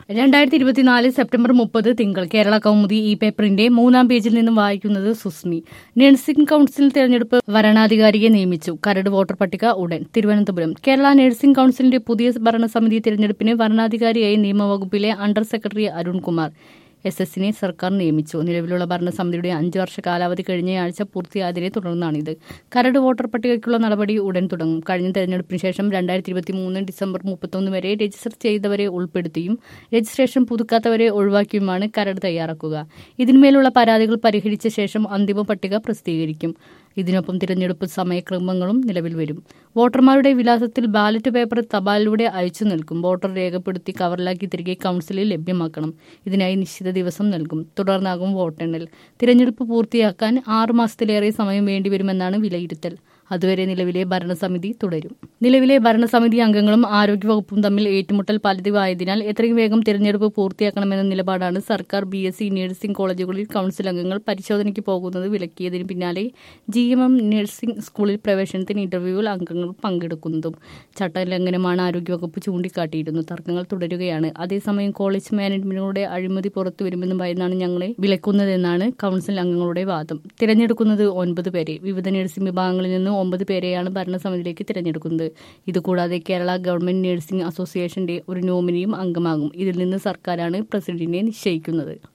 രണ്ടായിരത്തി ഇരുപത്തിനാല് സെപ്റ്റംബർ മുപ്പത് തിങ്കൾ കേരള കൗമുദി ഈ പേപ്പറിന്റെ മൂന്നാം പേജിൽ നിന്നും വായിക്കുന്നത് സുസ്മി നഴ്സിംഗ് കൌൺസിൽ തെരഞ്ഞെടുപ്പ് വരണാധികാരിയെ നിയമിച്ചു കരട് വോട്ടർ പട്ടിക ഉടൻ തിരുവനന്തപുരം കേരള നഴ്സിംഗ് കൌൺസിലിന്റെ പുതിയ ഭരണസമിതി തിരഞ്ഞെടുപ്പിന് വരണാധികാരിയായി നിയമവകുപ്പിലെ അണ്ടർ സെക്രട്ടറി അരുൺകുമാർ എസ് എസിനെ സർക്കാർ നിയമിച്ചു നിലവിലുള്ള ഭരണസമിതിയുടെ അഞ്ചു വർഷ കാലാവധി കഴിഞ്ഞയാഴ്ച പൂർത്തിയായതിനെ തുടർന്നാണിത് കരട് വോട്ടർ പട്ടികയ്ക്കുള്ള നടപടി ഉടൻ തുടങ്ങും കഴിഞ്ഞ തെരഞ്ഞെടുപ്പിന് ശേഷം രണ്ടായിരത്തി ഇരുപത്തി മൂന്ന് ഡിസംബർ മുപ്പത്തൊന്ന് വരെ രജിസ്റ്റർ ചെയ്തവരെ ഉൾപ്പെടുത്തിയും രജിസ്ട്രേഷൻ പുതുക്കാത്തവരെ ഒഴിവാക്കിയുമാണ് കരട് തയ്യാറാക്കുക ഇതിന്മേലുള്ള പരാതികൾ പരിഹരിച്ച ശേഷം അന്തിമ പട്ടിക പ്രസിദ്ധീകരിക്കും ഇതിനൊപ്പം തിരഞ്ഞെടുപ്പ് സമയക്രമങ്ങളും നിലവിൽ വരും വോട്ടർമാരുടെ വിലാസത്തിൽ ബാലറ്റ് പേപ്പർ തപാലിലൂടെ അയച്ചു നൽകും വോട്ടർ രേഖപ്പെടുത്തി കവറിലാക്കി തിരികെ കൌൺസിലിൽ ലഭ്യമാക്കണം ഇതിനായി നിശ്ചിത ദിവസം നൽകും തുടർന്നാകും വോട്ടെണ്ണൽ തിരഞ്ഞെടുപ്പ് പൂർത്തിയാക്കാൻ ആറു മാസത്തിലേറെ സമയം വേണ്ടിവരുമെന്നാണ് വിലയിരുത്തൽ അതുവരെ നിലവിലെ ഭരണസമിതി തുടരും നിലവിലെ ഭരണസമിതി അംഗങ്ങളും ആരോഗ്യവകുപ്പും തമ്മിൽ ഏറ്റുമുട്ടൽ പലതിവായതിനാൽ എത്രയും വേഗം തിരഞ്ഞെടുപ്പ് പൂർത്തിയാക്കണമെന്ന നിലപാടാണ് സർക്കാർ ബി എസ് സി നഴ്സിംഗ് കോളേജുകളിൽ കൌൺസിൽ അംഗങ്ങൾ പരിശോധനയ്ക്ക് പോകുന്നത് വിലക്കിയതിന് പിന്നാലെ ജി എം എം നഴ്സിംഗ് സ്കൂളിൽ പ്രവേശനത്തിന് ഇന്റർവ്യൂവിൽ അംഗങ്ങൾ പങ്കെടുക്കുന്നതും ചട്ടലംഘനമാണ് ആരോഗ്യവകുപ്പ് ചൂണ്ടിക്കാട്ടിയിരുന്നു തർക്കങ്ങൾ തുടരുകയാണ് അതേസമയം കോളേജ് മാനേജ്മെന്റുകളുടെ അഴിമതി പുറത്തു വരുമെന്ന് ഭയന്നാണ് ഞങ്ങളെ വിലക്കുന്നതെന്നാണ് കൌൺസിൽ അംഗങ്ങളുടെ വാദം തിരഞ്ഞെടുക്കുന്നത് ഒൻപത് പേരെ വിവിധ നഴ്സിംഗ് വിഭാഗങ്ങളിൽ നിന്ന് ഒമ്പത് പേരെയാണ് ഭരണസമിതിയിലേക്ക് തിരഞ്ഞെടുക്കുന്നത് ഇതുകൂടാതെ കേരള ഗവൺമെന്റ് നഴ്സിംഗ് അസോസിയേഷന്റെ ഒരു നോമിനിയും അംഗമാകും ഇതിൽ നിന്ന് സർക്കാരാണ് പ്രസിഡന്റിനെ നിശ്ചയിക്കുന്നത്